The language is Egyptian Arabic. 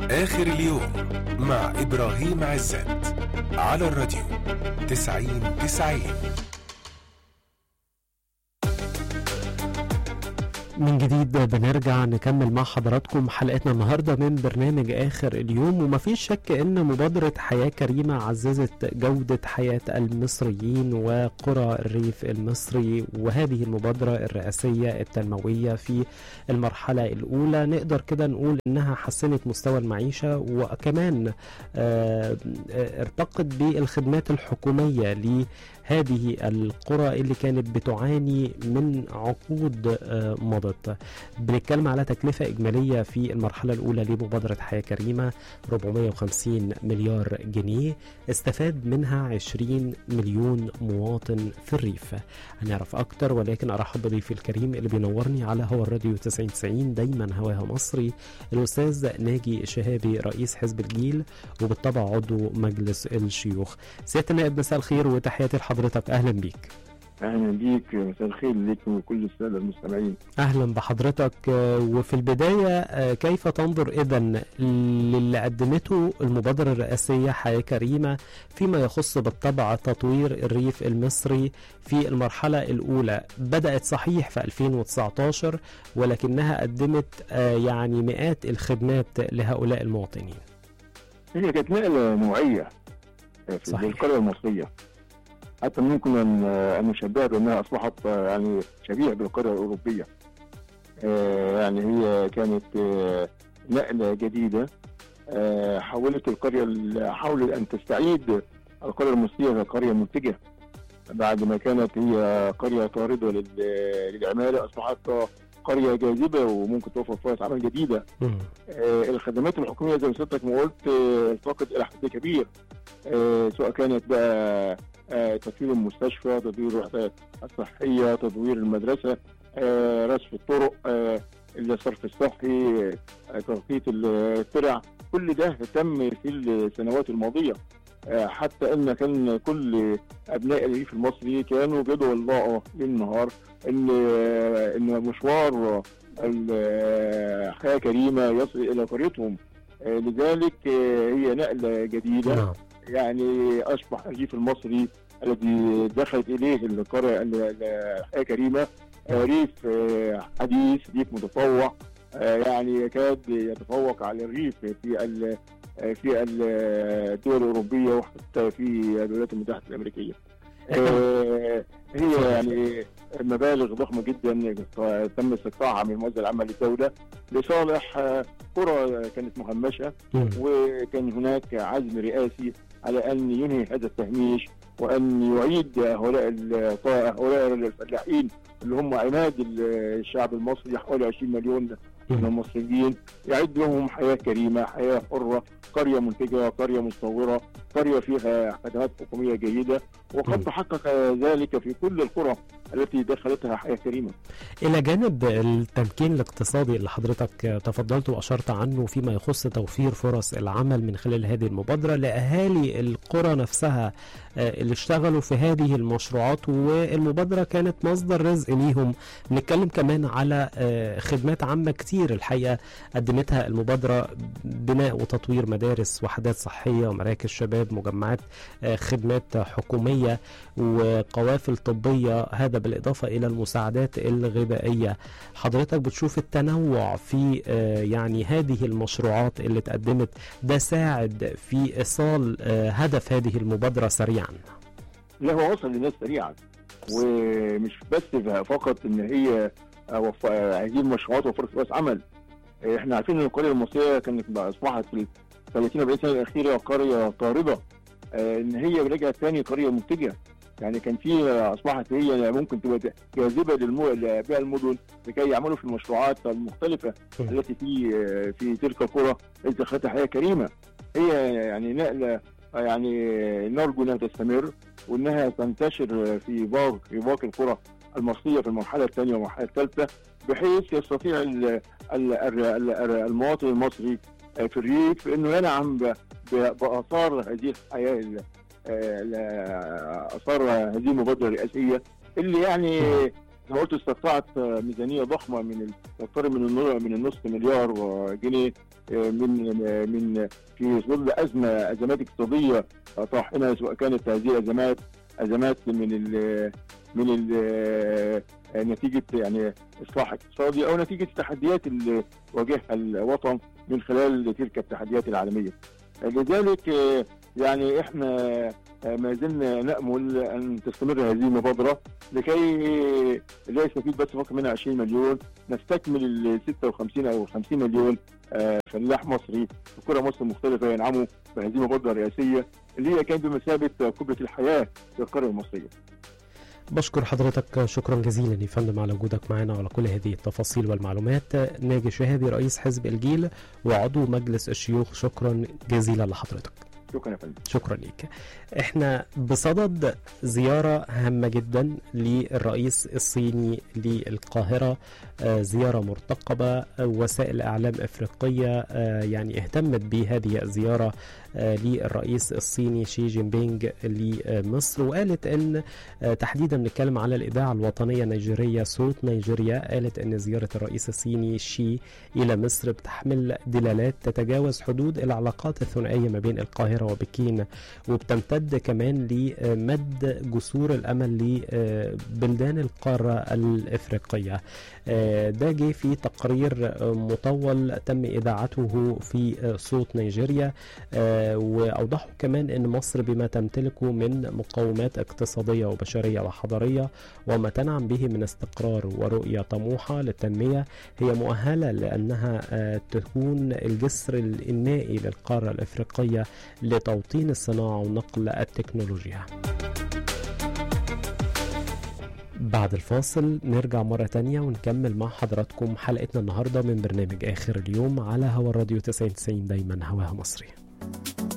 آخر اليوم مع إبراهيم عزت على الراديو تسعين تسعين من جديد بنرجع نكمل مع حضراتكم حلقتنا النهارده من برنامج اخر اليوم ومفيش شك ان مبادره حياه كريمه عززت جوده حياه المصريين وقرى الريف المصري وهذه المبادره الرئاسيه التنمويه في المرحله الاولى نقدر كده نقول انها حسنت مستوى المعيشه وكمان آه، آه، ارتقت بالخدمات الحكوميه لهذه القرى اللي كانت بتعاني من عقود آه، مضت بنتكلم على تكلفة إجمالية في المرحلة الأولى لمبادرة حياة كريمة 450 مليار جنيه استفاد منها 20 مليون مواطن في الريف هنعرف أكتر ولكن أرحب بضيفي الكريم اللي بينورني على هوا الراديو 9090 دايما هواها مصري الأستاذ ناجي شهابي رئيس حزب الجيل وبالطبع عضو مجلس الشيوخ سيادة النائب مساء الخير وتحياتي لحضرتك أهلا بيك اهلا بيك مساء الخير ليك وكل الساده المستمعين اهلا بحضرتك آه، وفي البدايه آه، كيف تنظر اذا للي قدمته المبادره الرئاسيه حياه كريمه فيما يخص بالطبع تطوير الريف المصري في المرحله الاولى بدات صحيح في 2019 ولكنها قدمت آه، يعني مئات الخدمات لهؤلاء المواطنين هي كانت نقله نوعيه في صحيح. القريه المصريه حتى ممكن ان ان نشبهها بانها اصبحت آه، يعني شبيهه بالقريه الاوروبيه آه، يعني هي كانت آه، نقله جديده آه، حولت القريه ال- حاولت ان تستعيد القريه المصريه كقريه منتجه بعد ما كانت هي قريه طارده لل- للعماله اصبحت قريه جاذبه وممكن توفر فرص عمل جديده مم. آه، الخدمات الحكوميه زي ما سيادتك ما قلت آه، ارتقت الى حد كبير آه، سواء كانت بقى آه، تطوير المستشفى تطوير الوحدات الصحيه تطوير المدرسه آه، رصف الطرق آه، الصرف الصحي آه، تغطيه الترع كل ده تم في السنوات الماضيه آه، حتى ان كان كل ابناء الريف المصري كانوا بيدعوا الله ليل نهار ان آه، ان مشوار الحياه كريمه يصل الى قريتهم آه، لذلك آه، هي نقله جديده نعم يعني اصبح الريف المصري الذي دخلت اليه القريه ال- ال- الحياه كريمه آه، ريف آه، حديث ريف متطوع آه، يعني يكاد يتفوق على الريف في ال- آه، في ال- الدول الاوروبيه وحتى في الولايات المتحده الامريكيه. آه، هي يعني مبالغ ضخمه جدا تم استقطاعها من الموازنه العامه للدوله لصالح آه، قرى كانت مهمشه مم. وكان هناك عزم رئاسي على ان ينهي هذا التهميش وان يعيد هؤلاء ال- هؤلاء الفلاحين اللي هم عماد الشعب المصري حوالي 20 مليون من مم. المصريين يعد لهم حياه كريمه، حياه حره، قريه منتجه، قريه مستوره، قريه فيها خدمات حكوميه جيده، مم. وقد تحقق ذلك في كل القرى التي دخلتها حياه كريمه. إلى جانب التمكين الاقتصادي اللي حضرتك تفضلت وأشرت عنه فيما يخص توفير فرص العمل من خلال هذه المبادرة لأهالي القرى نفسها آه، اللي اشتغلوا في هذه المشروعات والمبادرة كانت مصدر رزق ليهم نتكلم كمان على آه، خدمات عامة كتير الحقيقة قدمتها المبادرة بناء وتطوير مدارس وحدات صحية ومراكز شباب مجمعات آه، خدمات حكومية وقوافل طبية هذا بالإضافة إلى المساعدات الغذائية حضرتك بتشوف التنوع في آه، يعني هذه المشروعات اللي اتقدمت ده ساعد في إيصال آه، هدف هذه المبادرة سريعا لا هو وصل للناس سريعا ومش بس فقط ان هي وف- هذه المشروعات وفرص فرص عمل احنا عارفين ان القريه المصريه كانت بقى اصبحت في ال 30 40 سنه الاخيره قريه طارده آه، ان هي رجعت ثاني قريه منتجه يعني كان في اصبحت هي ممكن تبقى جاذبه للمو... لابناء المدن لكي يعملوا في المشروعات المختلفه م. التي في في تلك القرى التي دخلتها حياه كريمه هي يعني نقله يعني نرجو انها تستمر وانها تنتشر في باقي في باقي القرى المصريه في المرحله الثانيه والمرحله الثالثه بحيث يستطيع ال- ال- ال- ال- المواطن المصري في الريف انه ينعم ب- ب- باثار هذه الحياه ال- ال- اثار هذه المبادره الرئاسيه اللي يعني زي ما قلت استقطعت ميزانيه ضخمه من ال- تقترب من النو- من النصف مليار جنيه من من في ظل ازمه ازمات اقتصاديه طاحنه سواء كانت هذه الازمات ازمات من ال من ال نتيجه يعني اصلاح اقتصادي او نتيجه التحديات اللي واجهها الوطن من خلال تلك التحديات العالميه. لذلك يعني احنا ما زلنا نامل ان تستمر هذه المبادره لكي لا يستفيد بس فقط منها 20 مليون نستكمل ال 56 او 50 مليون فلاح مصري في كره مصر مختلفه ينعموا بهذه المبادره الرئاسيه اللي هي كانت بمثابه قبه الحياه في القاره المصريه. بشكر حضرتك شكرا جزيلا يا فندم على وجودك معنا وعلى كل هذه التفاصيل والمعلومات ناجي شهابي رئيس حزب الجيل وعضو مجلس الشيوخ شكرا جزيلا لحضرتك شكرا يا فندم شكرا ليك احنا بصدد زيارة هامة جدا للرئيس الصيني للقاهرة آه زيارة مرتقبة وسائل اعلام افريقية آه يعني اهتمت بهذه الزيارة آه للرئيس الصيني شي جين بينج لمصر وقالت ان تحديدا بنتكلم على الاذاعة الوطنية النيجيرية صوت نيجيريا قالت ان زيارة الرئيس الصيني شي الى مصر بتحمل دلالات تتجاوز حدود العلاقات الثنائية ما بين القاهرة وبكين وبتمتد كمان لمد جسور الامل لبلدان القاره الافريقيه ده جه في تقرير مطول تم اذاعته في صوت نيجيريا واوضحوا كمان ان مصر بما تمتلكه من مقومات اقتصاديه وبشريه وحضاريه وما تنعم به من استقرار ورؤيه طموحه للتنميه هي مؤهله لانها تكون الجسر النائي للقاره الافريقيه لتوطين الصناعه ونقل التكنولوجيا بعد الفاصل نرجع مرة تانية ونكمل مع حضراتكم حلقتنا النهاردة من برنامج آخر اليوم على هوا الراديو 99 دايما هواها مصري